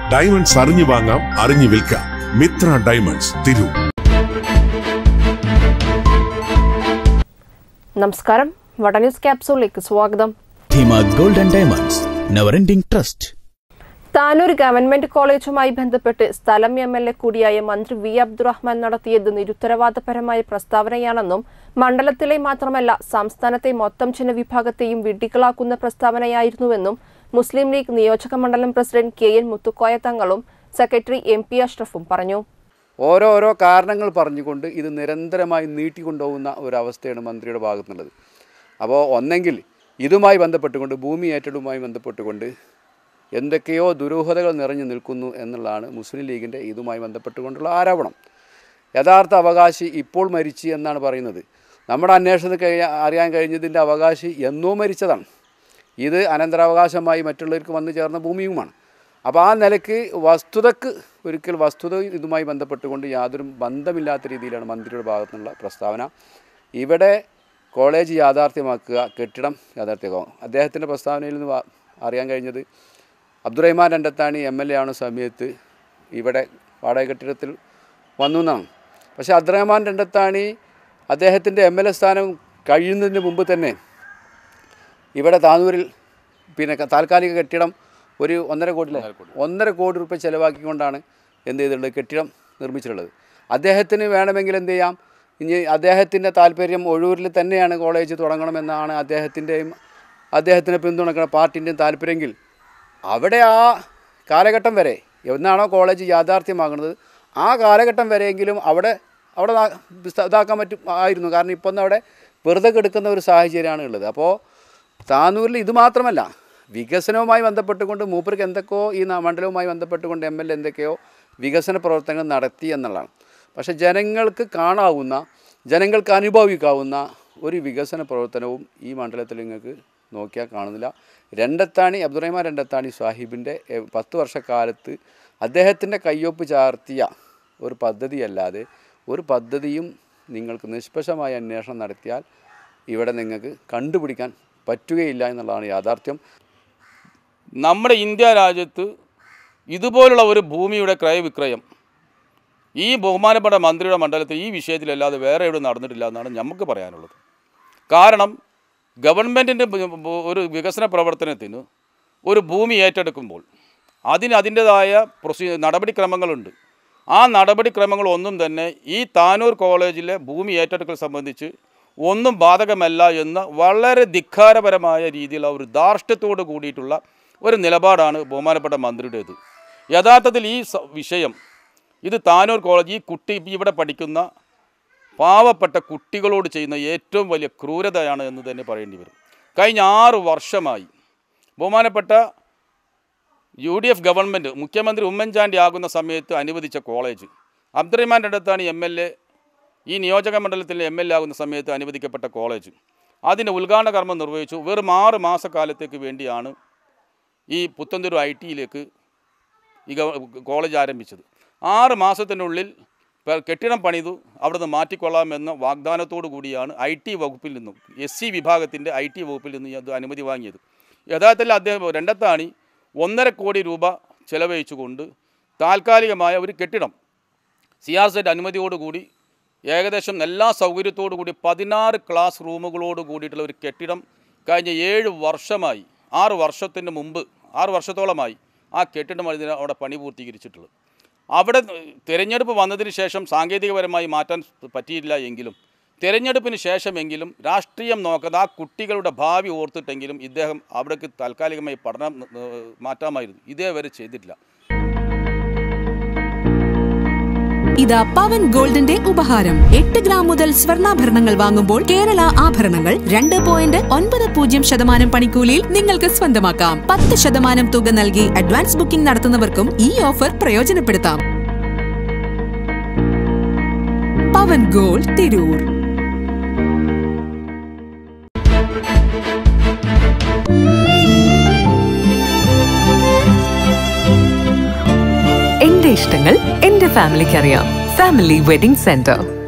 diamonds അറിഞ്ഞു വാങ്ങാം അറിഞ്ഞു വിൽക്കാം മിത്ര ഡയമണ്ട്സ് തിരൂർ നമസ്കാരം വട ന്യൂസ് ക്യാപ്സൂളിലേക്ക് സ്വാഗതം Dheema gold and diamonds never ending trust Tanur government കോളേജുമായി ബന്ധപ്പെട്ട് സ്ഥലം എം എൽ എ കൂടിയായ മന്ത്രി വി അബ്ദുറഹ്മാൻ നടത്തിയത് നിരുത്തരവാദപരമായ പ്രസ്താവനയാണെന്നും മണ്ഡലത്തിലെ മാത്രമല്ല സംസ്ഥാനത്തെ മൊത്തം ജനവിഭാഗത്തെയും വിഡ്ഢികളാക്കുന്ന പ്രസ്താവനയായിരുന്നുവെന്നും മുസ്ലിം ലീഗ് നിയോജക മണ്ഡലം പ്രസിഡന്റ് കെ എൻ മുത്തുക്കോയ തങ്ങളും സെക്രട്ടറി എം പി അഷ്റഫും പറഞ്ഞു ഓരോരോ കാരണങ്ങൾ പറഞ്ഞുകൊണ്ട് ഇത് നിരന്തരമായി നീട്ടിക്കൊണ്ടുപോകുന്ന ഒരവസ്ഥയാണ് മന്ത്രിയുടെ ഭാഗത്തുനിന്നുള്ളത് അപ്പോൾ ഒന്നെങ്കിൽ ഇതുമായി ബന്ധപ്പെട്ടുകൊണ്ട് ഭൂമി ഏറ്റെടുപ്പുമായി ബന്ധപ്പെട്ടുകൊണ്ട് എന്തൊക്കെയോ ദുരൂഹതകൾ നിറഞ്ഞു നിൽക്കുന്നു എന്നുള്ളതാണ് മുസ്ലിം ലീഗിൻ്റെ ഇതുമായി ബന്ധപ്പെട്ടുകൊണ്ടുള്ള ആരോപണം യഥാർത്ഥ അവകാശി ഇപ്പോൾ മരിച്ചു എന്നാണ് പറയുന്നത് നമ്മുടെ അന്വേഷണത്തിൽ കഴി അറിയാൻ കഴിഞ്ഞതിൻ്റെ അവകാശി എന്നോ മരിച്ചതാണ് ഇത് അനന്തരാവകാശമായി മറ്റുള്ളവർക്ക് വന്നു ചേർന്ന ഭൂമിയുമാണ് അപ്പോൾ ആ നിലയ്ക്ക് വസ്തുതക്ക് ഒരിക്കൽ വസ്തുത ഇതുമായി ബന്ധപ്പെട്ടുകൊണ്ട് യാതൊരു ബന്ധമില്ലാത്ത രീതിയിലാണ് മന്ത്രിയുടെ ഭാഗത്തു നിന്നുള്ള പ്രസ്താവന ഇവിടെ കോളേജ് യാഥാർത്ഥ്യമാക്കുക കെട്ടിടം യാഥാർത്ഥ്യമാകും അദ്ദേഹത്തിൻ്റെ പ്രസ്താവനയിൽ നിന്ന് വാ- അറിയാൻ കഴിഞ്ഞത് Abdurahman Randathani M L A ആണ് സമയത്ത് ഇവിടെ വാടക കെട്ടിടത്തിൽ വന്നു എന്നാണ് പക്ഷേ അബ്ദുറഹ്മാൻ രണ്ടത്താണി അദ്ദേഹത്തിൻ്റെ എം എൽ എ സ്ഥാനം കഴിയുന്നതിന് മുമ്പ് തന്നെ ഇവിടെ താനൂരിൽ പിന്നെ ക- താൽക്കാലിക കെട്ടിടം ഒരു ഒന്നര കോടി ഒന്നര കോടി റുപ്യ ചിലവാക്കിക്കൊണ്ടാണ് എന്ത് ചെയ്തിട്ടുള്ളത് കെട്ടിടം നിർമ്മിച്ചിട്ടുള്ളത് അദ്ദേഹത്തിന് വേണമെങ്കിൽ എന്ത് ചെയ്യാം ഇനി അദ്ദേഹത്തിൻ്റെ താല്പര്യം ഒഴൂരിൽ തന്നെയാണ് കോളേജ് തുടങ്ങണമെന്നാണ് അദ്ദേഹത്തിൻ്റെയും അദ്ദേഹത്തിനെ പിന്തുണക്കുന്ന പാർട്ടിൻ്റെയും താല്പര്യമെങ്കിൽ അവിടെ ആ കാലഘട്ടം വരെ എന്നാണോ കോളേജ് യാഥാർത്ഥ്യമാകുന്നത് ആ കാലഘട്ടം വരെയെങ്കിലും അവിടെ അവിടെ നാ- സ്ഥ- ഇതാക്കാൻ പറ്റും ആയിരുന്നു കാരണം ഇപ്പം ഒന്ന് അവിടെ വെറുതെ കെടുക്കുന്ന ഒരു സാഹചര്യമാണ് ഉള്ളത് അപ്പോൾ താനൂരിൽ ഇത് മാത്രമല്ല വികസനവുമായി ബന്ധപ്പെട്ടുകൊണ്ട് മൂപ്പർക്ക് എന്തൊക്കെയോ ഈ ന- മണ്ഡലവുമായി ബന്ധപ്പെട്ടുകൊണ്ട് എം എൽ എ എന്തൊക്കെയോ വികസന പ്രവർത്തനങ്ങൾ നടത്തി എന്നുള്ളതാണ് പക്ഷേ ജനങ്ങൾക്ക് കാണാവുന്ന ജനങ്ങൾക്ക് അനുഭവിക്കാവുന്ന ഒരു വികസന പ്രവർത്തനവും ഈ മണ്ഡലത്തിൽ നിങ്ങൾക്ക് നോക്കിയാൽ കാണുന്നില്ല രണ്ടത്താണി അബ്ദുറഹ്മാൻ രണ്ടത്താണി സാഹിബിൻ്റെ എ, പത്ത് വർഷക്കാലത്ത് അദ്ദേഹത്തിൻ്റെ കയ്യൊപ്പ് ചാർത്തിയ ഒരു പദ്ധതിയല്ലാതെ ഒരു പദ്ധതിയും നിങ്ങൾക്ക് നിഷ്പക്ഷമായ അന്വേഷണം നടത്തിയാൽ ഇവിടെ നിങ്ങൾക്ക് കണ്ടുപിടിക്കാൻ പറ്റുകയില്ല എന്നുള്ളതാണ് യാഥാർത്ഥ്യം നമ്മുടെ ഇന്ത്യ രാജ്യത്ത് ഇതുപോലുള്ള ഒരു ഭൂമിയുടെ ക്രയവിക്രയം ഈ ബഹുമാനപ്പെട്ട മന്ത്രിയുടെ മണ്ഡലത്തിൽ ഈ വിഷയത്തിലല്ലാതെ വേറെ എവിടെ നടന്നിട്ടില്ല എന്നാണ് നമുക്ക് പറയാനുള്ളത് കാരണം ഗവൺമെൻറ്റിൻ്റെ ഒരു വികസന പ്രവർത്തനത്തിന് ഒരു ഭൂമി ഏറ്റെടുക്കുമ്പോൾ അതിന് അതിൻ്റെതായ പ്രൊസീ നടപടിക്രമങ്ങളുണ്ട് ആ നടപടിക്രമങ്ങൾ ഒന്നും തന്നെ ഈ താനൂർ കോളേജിലെ ഭൂമി ഏറ്റെടുക്കൽ സംബന്ധിച്ച് ഒന്നും ബാധകമല്ല എന്ന് വളരെ ധിക്കാരപരമായ രീതിയിലുള്ള ഒരു ധാർഷ്ട്യത്തോട് കൂടിയിട്ടുള്ള ഒരു നിലപാടാണ് ബഹുമാനപ്പെട്ട മന്ത്രിയുടേത് യഥാർത്ഥത്തിൽ ഈ സ- വിഷയം ഇത് താനൂർ കോളേജ് ഈ കുട്ടി ഇവിടെ പഠിക്കുന്ന പാവപ്പെട്ട കുട്ടികളോട് ചെയ്യുന്ന ഏറ്റവും വലിയ ക്രൂരതയാണ് എന്ന് തന്നെ പറയേണ്ടി വരും കഴിഞ്ഞ ആറ് വർഷമായി ബഹുമാനപ്പെട്ട യു ഡി എഫ് ഗവൺമെൻറ് മുഖ്യമന്ത്രി ഉമ്മൻചാണ്ടി ആകുന്ന സമയത്ത് അനുവദിച്ച college Abdurahman Randathani M L A ഈ നിയോജക മണ്ഡലത്തിലെ എം എൽ എ ആകുന്ന സമയത്ത് അനുവദിക്കപ്പെട്ട കോളേജ് അതിൻ്റെ ഉദ്ഘാടന കർമ്മം നിർവഹിച്ചു വെറും ആറ് മാസക്കാലത്തേക്ക് വേണ്ടിയാണ് ഈ പുത്തന്തൂർ ഐ ടിയിലേക്ക് ഈ ഗവ- കോളേജ് ആരംഭിച്ചത് ആറ് മാസത്തിനുള്ളിൽ പ- കെട്ടിടം പണിതു അവിടുന്ന് മാറ്റിക്കൊള്ളാമെന്ന വാഗ്ദാനത്തോടു കൂടിയാണ് ഐ ടി വകുപ്പിൽ നിന്നും എസ് സി വിഭാഗത്തിൻ്റെ ഐ ടി വകുപ്പിൽ നിന്ന് അത് അനുമതി വാങ്ങിയത് യഥാർത്ഥത്തിൽ അദ്ദേഹം രണ്ടത്താണി ഒന്നര കോടി രൂപ ചെലവഴിച്ചുകൊണ്ട് താൽക്കാലികമായ ഒരു കെട്ടിടം സി ആർ സെറ്റ് അനുമതിയോടുകൂടി ഏകദേശം എല്ലാ സൗകര്യത്തോടു കൂടി പതിനാറ് ക്ലാസ് റൂമുകളോട് കൂടിയിട്ടുള്ള ഒരു കെട്ടിടം കഴിഞ്ഞ ഏഴ് വർഷമായി ആറ് വർഷത്തിന് മുമ്പ് ആറ് വർഷത്തോളമായി ആ കെട്ടിടം അതിന് അവിടെ പണി പൂർത്തീകരിച്ചിട്ടുള്ളത് അവിടെ തിരഞ്ഞെടുപ്പ് വന്നതിന് ശേഷം സാങ്കേതികപരമായി മാറ്റാൻ പറ്റിയില്ല എങ്കിലും തിരഞ്ഞെടുപ്പിന് ശേഷമെങ്കിലും രാഷ്ട്രീയം നോക്കാതെ ആ കുട്ടികളുടെ ഭാവി ഓർത്തിട്ടെങ്കിലും ഇദ്ദേഹം അവിടേക്ക് താൽക്കാലികമായി പഠനം ഏഹ്, മാറ്റാമായിരുന്നു ഇതേവരെ ചെയ്തിട്ടില്ല ഇതാ പവൻ ഗോൾഡിന്റെ ഉപഹാരം എട്ട് ഗ്രാം മുതൽ സ്വർണ്ണാഭരണങ്ങൾ വാങ്ങുമ്പോൾ കേരള ആഭരണങ്ങൾ രണ്ട് പോയിന്റ് ഒൻപത് പൂജ്യം ശതമാനം പണിക്കൂലിയിൽ നിങ്ങൾക്ക് സ്വന്തമാക്കാം പത്ത് ശതമാനം തുക നൽകി അഡ്വാൻസ് ബുക്കിംഗ് നടത്തുന്നവർക്കും ഈ ഓഫർ പ്രയോജനപ്പെടുത്താം പവൻ ഗോൾഡ് തിരൂർ എന്റെ ഇഷ്ടങ്ങൾ എന്റെ ഫാമിലിക്ക് അറിയാം ഫാമിലി വെഡിംഗ് സെന്റർ